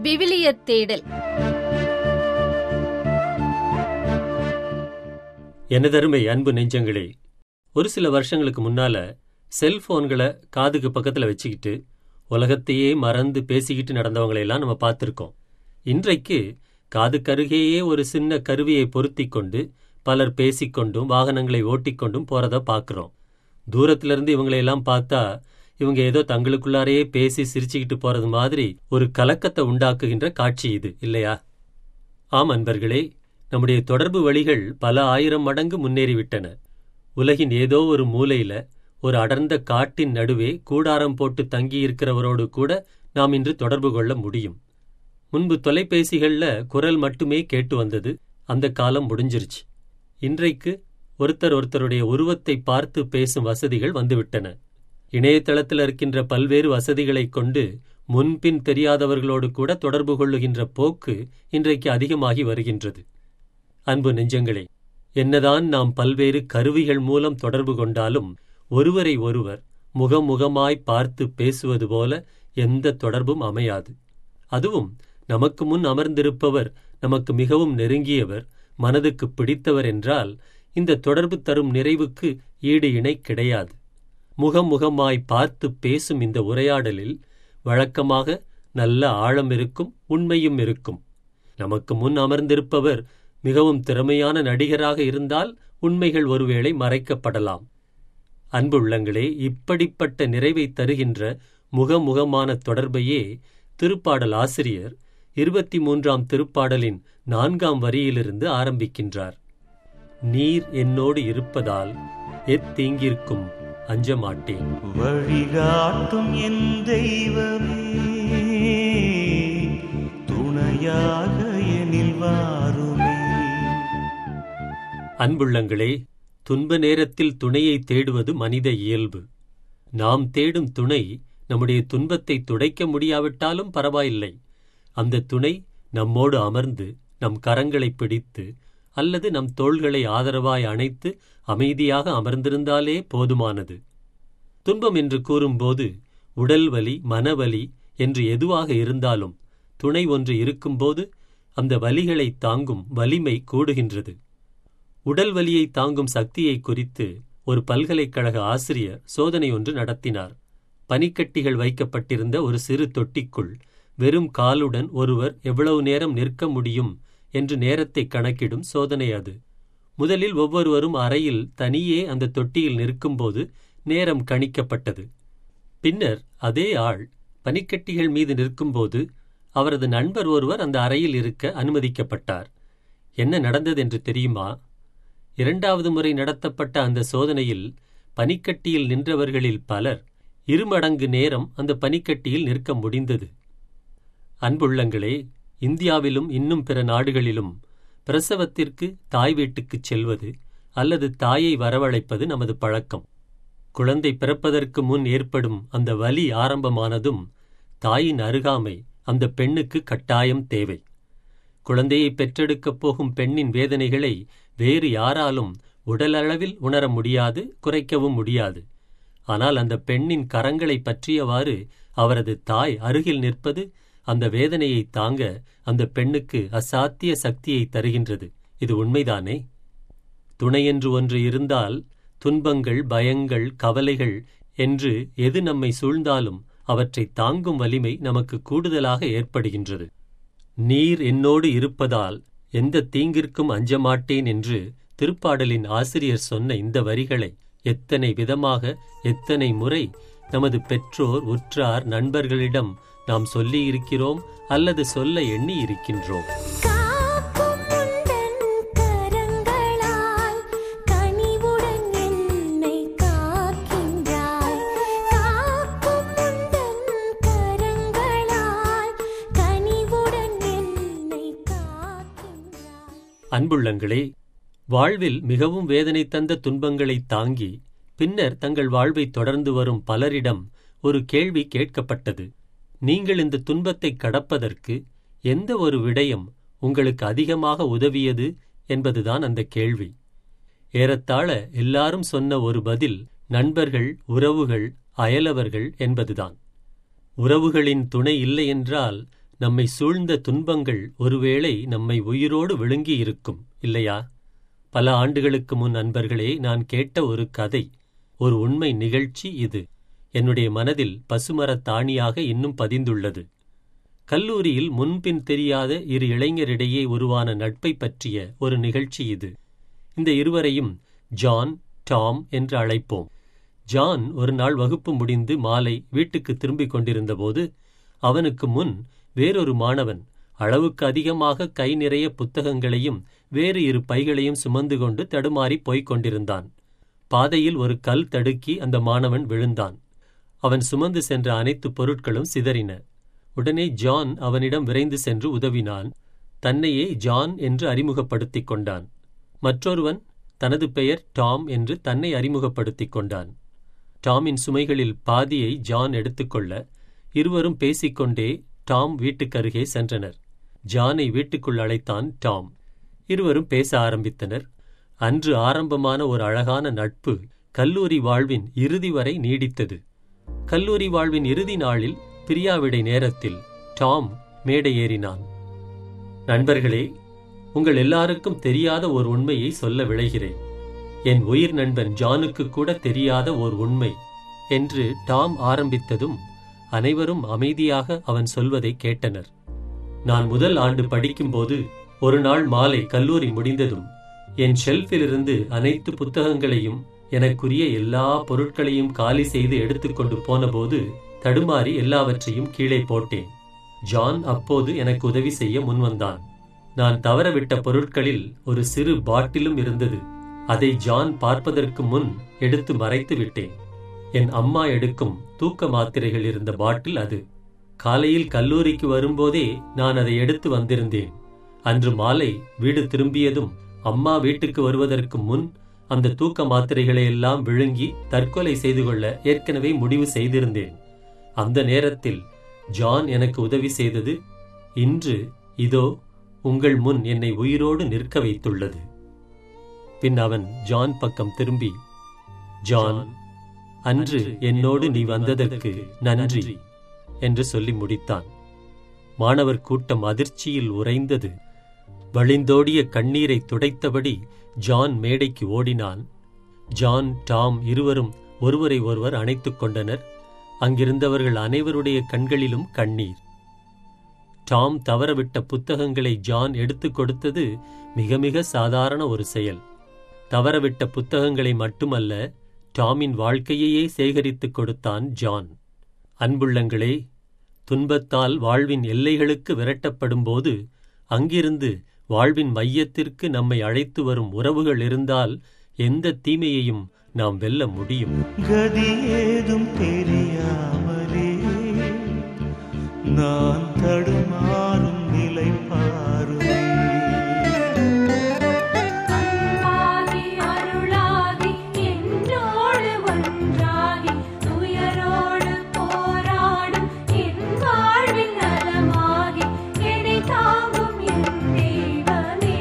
விவிலிய தேடல் எனதருமை அன்பு நெஞ்சங்களே ஒரு சில வருஷங்களுக்கு முன்னால செல்போன்களை காதுக்கு பக்கத்துல வச்சுக்கிட்டு உலகத்தையே மறந்து பேசிக்கிட்டு நடந்தவங்களையெல்லாம் நம்ம பார்த்திருக்கோம் இன்றைக்கு காதுக்கருகேயே ஒரு சின்ன கருவியை பொருத்திக் கொண்டு பலர் பேசிக்கொண்டும் வாகனங்களை ஓட்டிக்கொண்டும் போறத பார்க்கிறோம் தூரத்துல இருந்து இவங்களையெல்லாம் பார்த்தா இவங்க ஏதோ தங்களுக்குள்ளாரையே பேசி சிரிச்சுக்கிட்டு போறது மாதிரி ஒரு கலக்கத்தை உண்டாக்குகின்ற காட்சி இது இல்லையா ஆம் அன்பர்களே நம்முடைய தொடர்பு வழிகள் பல ஆயிரம் மடங்கு முன்னேறிவிட்டன உலகின் ஏதோ ஒரு மூலையில ஒரு அடர்ந்த காட்டின் நடுவே கூடாரம் போட்டு தங்கியிருக்கிறவரோடு கூட நாம் இன்று தொடர்பு கொள்ள முடியும் முன்பு தொலைபேசிகள்ல குரல் மட்டுமே கேட்டு வந்தது அந்த காலம் முடிஞ்சிருச்சு இன்றைக்கு ஒருத்தர் ஒருத்தருடைய உருவத்தை பார்த்து பேசும் வசதிகள் வந்துவிட்டன இணையதளத்தில் இருக்கின்ற பல்வேறு வசதிகளைக் கொண்டு முன்பின் தெரியாதவர்களோடு கூட தொடர்பு கொள்ளுகின்ற போக்கு இன்றைக்கு அதிகமாகி வருகின்றது அன்பு நெஞ்சங்களே என்னதான் நாம் பல்வேறு கருவிகள் மூலம் தொடர்பு கொண்டாலும் ஒருவரை ஒருவர் முகமுகமாய் பார்த்து பேசுவது போல எந்த தொடர்பும் அமையாது அதுவும் நமக்கு முன் அமர்ந்திருப்பவர் நமக்கு மிகவும் நெருங்கியவர் மனதுக்கு பிடித்தவர் என்றால் இந்த தொடர்பு தரும் நிறைவுக்கு ஈடு இணை கிடையாது முகமுகமாய் பார்த்து பேசும் இந்த உரையாடலில் வழக்கமாக நல்ல ஆழம் இருக்கும் உண்மையும் இருக்கும் நமக்கு முன் அமர்ந்திருப்பவர் மிகவும் திறமையான நடிகராக இருந்தால் உண்மைகள் ஒருவேளை மறைக்கப்படலாம் அன்புள்ளங்களே இப்படிப்பட்ட நிறைவை தருகின்ற முகமுகமான தொடர்பையே திருப்பாடல் ஆசிரியர் இருபத்தி மூன்றாம் திருப்பாடலின் நான்காம் வரியிலிருந்து ஆரம்பிக்கின்றார் நீர் என்னோடு இருப்பதால் எத்தீங்கிற்கும் அஞ்ச மாட்டேன் வழிகாட்டும் என் தெய்வமே துணையாக எனில் வாருமே அன்புள்ளங்களே துன்ப நேரத்தில் துணையை தேடுவது மனித இயல்பு நாம் தேடும் துணை நம்முடைய துன்பத்தை துடைக்க முடியாவிட்டாலும் பரவாயில்லை அந்த துணை நம்மோடு அமர்ந்து நம் கரங்களை பிடித்து அல்லது நம் தோள்களை ஆதரவாய் அணைத்து அமைதியாக அமர்ந்திருந்தாலே போதுமானது துன்பம் என்று கூறும்போது உடல் வலி மனவலி என்று எதுவாக இருந்தாலும் துணை ஒன்று இருக்கும்போது அந்த வலிகளை தாங்கும் வலிமை கூடுகின்றது உடல் வலியை தாங்கும் சக்தியை குறித்து ஒரு பல்கலைக்கழக ஆசிரியர் சோதனை ஒன்று நடத்தினார் பனிக்கட்டிகள் வைக்கப்பட்டிருந்த ஒரு சிறு தொட்டிக்குள் வெறும் காலுடன் ஒருவர் எவ்வளவு நேரம் நிற்க முடியும் என்று நேரத்தை கணக்கிடும் சோதனை அது முதலில் ஒவ்வொருவரும் அறையில் தனியே அந்த தொட்டியில் நிற்கும்போது நேரம் கணிக்கப்பட்டது பின்னர் அதே ஆள் பனிக்கட்டிகள் மீது நிற்கும்போது அவரது நண்பர் ஒருவர் அந்த அறையில் இருக்க அனுமதிக்கப்பட்டார் என்ன நடந்தது என்று தெரியுமா இரண்டாவது முறை நடத்தப்பட்ட அந்த சோதனையில் பனிக்கட்டியில் நின்றவர்களில் பலர் இருமடங்கு நேரம் அந்த பனிக்கட்டியில் நிற்க முடிந்தது அன்புள்ளங்களே இந்தியாவிலும் இன்னும் பிற நாடுகளிலும் பிரசவத்திற்கு தாய் வீட்டுக்குச் செல்வது அல்லது தாயை வரவழைப்பது நமது பழக்கம் குழந்தை பிறப்பதற்கு முன் ஏற்படும் அந்த வலி ஆரம்பமானதும் தாயின் அருகாமை அந்த பெண்ணுக்கு கட்டாயம் தேவை குழந்தையை பெற்றெடுக்கப் போகும் பெண்ணின் வேதனைகளை வேறு யாராலும் உடலளவில் உணர முடியாது குறைக்கவும் முடியாது ஆனால் அந்த பெண்ணின் கரங்களை பற்றியவாறு அவரது தாய் அருகில் நிற்பது அந்த வேதனையை தாங்க அந்த பெண்ணுக்கு அசாத்திய சக்தியை தருகின்றது இது உண்மைதானே துணையென்று ஒன்று இருந்தால் துன்பங்கள் பயங்கள் கவலைகள் என்று எது நம்மை சூழ்ந்தாலும் அவற்றை தாங்கும் வலிமை நமக்கு கூடுதலாக ஏற்படுகின்றது நீர் என்னோடு இருப்பதால் எந்த தீங்கிற்கும் அஞ்சமாட்டேன் என்று திருப்பாடலின் ஆசிரியர் சொன்ன இந்த வரிகளை எத்தனை விதமாக எத்தனை முறை நமது பெற்றோர் உற்றார் நண்பர்களிடம் நாம் சொல்லி இருக்கிறோம் அல்லது சொல்ல எண்ணி இருக்கின்றோம் காக்கும் உந்தன் கரங்களால் கனிவுடன் என்னை காக்கின்றாய் காக்கும் உந்தன் கரங்களால் கனிவுடன் என்னை காக்கின்றாய் அன்புள்ளங்களே வாழ்வில் மிகவும் வேதனை தந்த துன்பங்களை தாங்கி பின்னர் தங்கள் வாழ்வை தொடர்ந்து வரும் பலரிடம் ஒரு கேள்வி கேட்கப்பட்டது நீங்கள் இந்த துன்பத்தை கடப்பதற்கு எந்த ஒரு விடயம் உங்களுக்கு அதிகமாக உதவியது என்பதுதான் அந்த கேள்வி ஏறத்தாழ எல்லாரும் சொன்ன ஒரு பதில் நண்பர்கள் உறவுகள் அயலவர்கள் என்பதுதான் உறவுகளின் துணை இல்லை என்றால் நம்மை சூழ்ந்த துன்பங்கள் ஒருவேளை நம்மை உயிரோடு விழுங்கி இருக்கும் இல்லையா பல ஆண்டுகளுக்கு முன் நண்பர்களே நான் கேட்ட ஒரு கதை ஒரு உண்மை நிகழ்ச்சி இது என்னுடைய மனதில் பசுமரத் தாணியாக இன்னும் பதிந்துள்ளது கல்லூரியில் முன்பின் தெரியாத இரு இளைஞரிடையே உருவான நட்பை பற்றிய ஒரு நிகழ்ச்சி இது இந்த இருவரையும் ஜான் டாம் என்று அழைப்போம் ஜான் ஒரு நாள் வகுப்பு முடிந்து மாலை வீட்டுக்கு திரும்பிக் கொண்டிருந்தபோது அவனுக்கு முன் வேறொரு மாணவன் அளவுக்கு அதிகமாக கை நிறைய புத்தகங்களையும் வேறு இரு பைகளையும் சுமந்து கொண்டு தடுமாறி போய்க் கொண்டிருந்தான் பாதையில் ஒரு கல் தடுக்கி அந்த மாணவன் விழுந்தான் அவன் சுமந்து சென்ற அனைத்து பொருட்களும் சிதறின உடனே ஜான் அவனிடம் விரைந்து சென்று உதவினான் தன்னையே ஜான் என்று அறிமுகப்படுத்திக் கொண்டான் மற்றொருவன் தனது பெயர் டாம் என்று தன்னை அறிமுகப்படுத்திக் கொண்டான் டாமின் சுமைகளில் பாதியை ஜான் எடுத்துக்கொள்ள இருவரும் பேசிக்கொண்டே டாம் வீட்டுக்கருகே சென்றனர் ஜானை வீட்டுக்குள் அழைத்தான் டாம் இருவரும் பேச ஆரம்பித்தனர் அன்று ஆரம்பமான ஒரு அழகான நட்பு கல்லூரி வாழ்வின் இறுதி வரை நீடித்தது கல்லூரி வாழ்வின் இறுதி நாளில் பிரியாவிடை நேரத்தில் டாம் மேடை ஏறினான் நண்பர்களே உங்கள் எல்லாருக்கும் தெரியாத ஒரு உண்மையை சொல்ல விளைகிறேன் என் உயிர் நண்பன் ஜானுக்கு கூட தெரியாத ஓர் உண்மை என்று டாம் ஆரம்பித்ததும் அனைவரும் அமைதியாக அவன் சொல்வதை கேட்டனர் நான் முதல் ஆண்டு படிக்கும்போது ஒரு நாள் மாலை கல்லூரி முடிந்ததும் என் ஷெல்ஃபிலிருந்து அனைத்து புத்தகங்களையும் எனக்குரிய எல்லா பொருட்களையும் காலி செய்து எடுத்துக்கொண்டு போனபோது தடுமாறி எல்லாவற்றையும் கீழே போட்டேன் ஜான் அப்போது எனக்கு உதவி செய்ய முன்வந்தான் நான் தவறவிட்ட பொருட்களில் ஒரு சிறு பாட்டிலும் இருந்தது அதை ஜான் பார்ப்பதற்கு முன் எடுத்து மறைத்து விட்டேன் என் அம்மா எடுக்கும் தூக்க மாத்திரைகள் இருந்த பாட்டில் அது காலையில் கல்லூரிக்கு வரும்போதே நான் அதை எடுத்து வந்திருந்தேன் அன்று மாலை வீடு திரும்பியதும் அம்மா வீட்டுக்கு வருவதற்கு முன் அந்த தூக்க மாத்திரைகளை எல்லாம் விழுங்கி தற்கொலை செய்து கொள்ள ஏற்கனவே முடிவு செய்திருந்தேன் அந்த நேரத்தில் ஜான் எனக்கு உதவி செய்தது இன்று இதோ உங்கள் முன் என்னை உயிரோடு நிற்க வைத்துள்ளது பின் அவன் ஜான் பக்கம் திரும்பி ஜான் அன்று என்னோடு நீ வந்ததற்கு நன்றி என்று சொல்லி முடித்தான் மாணவர் கூட்டம் அதிர்ச்சியில் உறைந்தது வழிந்தோடிய கண்ணீரை துடைத்தபடி ஜான் மேடைக்கு ஓடினான் ஜான் டாம் இருவரும் ஒருவரை ஒருவர் அணைத்துக் கொண்டனர் அங்கிருந்தவர்கள் அனைவருடைய கண்களிலும் கண்ணீர் டாம் தவறவிட்ட புத்தகங்களை ஜான் எடுத்துக் கொடுத்தது மிக மிக சாதாரண ஒரு செயல் தவறவிட்ட புத்தகங்களை மட்டுமல்ல டாமின் வாழ்க்கையையே சேகரித்துக் கொடுத்தான் ஜான் அன்புள்ளங்களே துன்பத்தால் வாழ்வின் எல்லைகளுக்கு விரட்டப்படும்போது அங்கிருந்து வாழ்வின் மையத்திற்கு நம்மை அழைத்து வரும் உறவுகள் இருந்தால் எந்த தீமையையும் நாம் வெல்ல முடியும் கதி ஏதும் தெரியாமலே நான் தடுமாறும் நிலை பாருமே அன்பாகி அருளாகி என்னோடு ஒன்றாகி துயரோடு போராடும் என் வாழ்வின் நலமாகி என்னை தாங்கும் என் தெய்வமே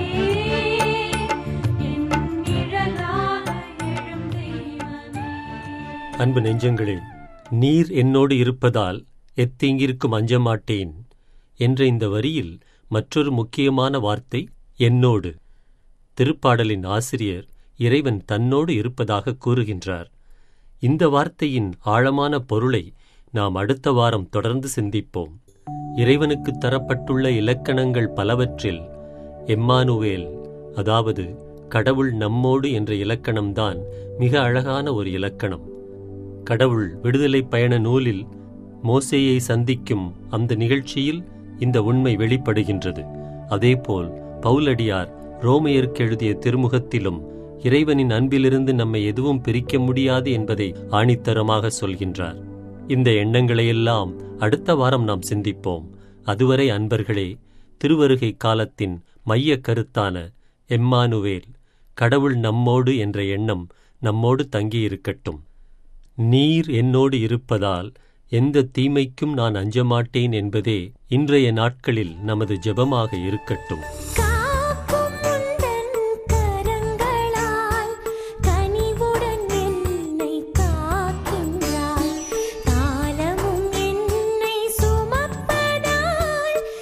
என் நிழலாக எழும் தெய்வமே அன்பு நெஞ்சங்களே நீர் என்னோடு இருப்பதால் எத்தீங்கிற்கும் அஞ்ச மாட்டேன் என்ற இந்த வரியில் மற்றொரு முக்கியமான வார்த்தை என்னோடு திருப்பாடலின் ஆசிரியர் இறைவன் தன்னோடு இருப்பதாக கூறுகின்றார் இந்த வார்த்தையின் ஆழமான பொருளை நாம் அடுத்த வாரம் தொடர்ந்து சிந்திப்போம் இறைவனுக்கு தரப்பட்டுள்ள இலக்கணங்கள் பலவற்றில் எம்மானுவேல் அதாவது கடவுள் நம்மோடு என்ற இலக்கணம்தான் மிக அழகான ஒரு இலக்கணம் கடவுள் விடுதலை பயண நூலில் மோசேயை சந்திக்கும் அந்த நிகழ்ச்சியில் இந்த உண்மை வெளிப்படுகின்றது அதேபோல் பவுலடியார் ரோமையருக்கு எழுதிய திருமுகத்திலும் இறைவனின் அன்பிலிருந்து நம்மை எதுவும் பிரிக்க முடியாது என்பதை ஆணித்தரமாக சொல்கின்றார் இந்த எண்ணங்களையெல்லாம் அடுத்த வாரம் நாம் சிந்திப்போம் அதுவரை அன்பர்களே திருவருகை காலத்தின் மைய கருத்தான எம்மானுவேல் கடவுள் நம்மோடு என்ற எண்ணம் நம்மோடு தங்கியிருக்கட்டும் நீர் என்னோடு இருப்பதால் எந்த தீமைக்கும் நான் அஞ்சமாட்டேன் என்பதே இன்றைய நாட்களில் நமது ஜெபமாக இருக்கட்டும் காக்கும் உந்தன் கரங்களால் கனிவுடன் என்னை காக்கின்றாய் காலமும் என்னை சுமப்பதால்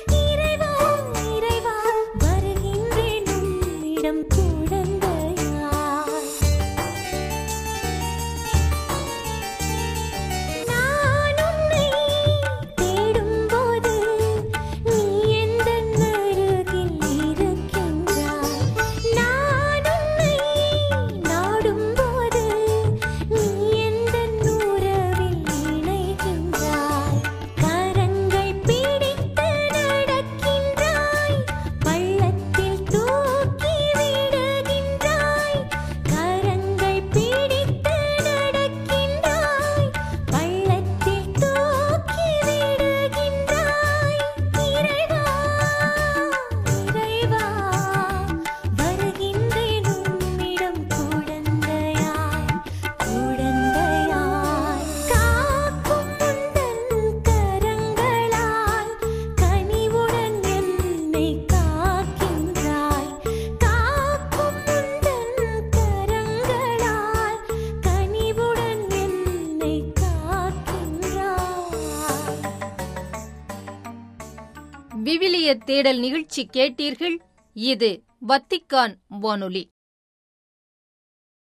விவிலிய தேடல் நிகழ்ச்சி கேட்டீர்கள் இது வத்திக்கான் வானொலி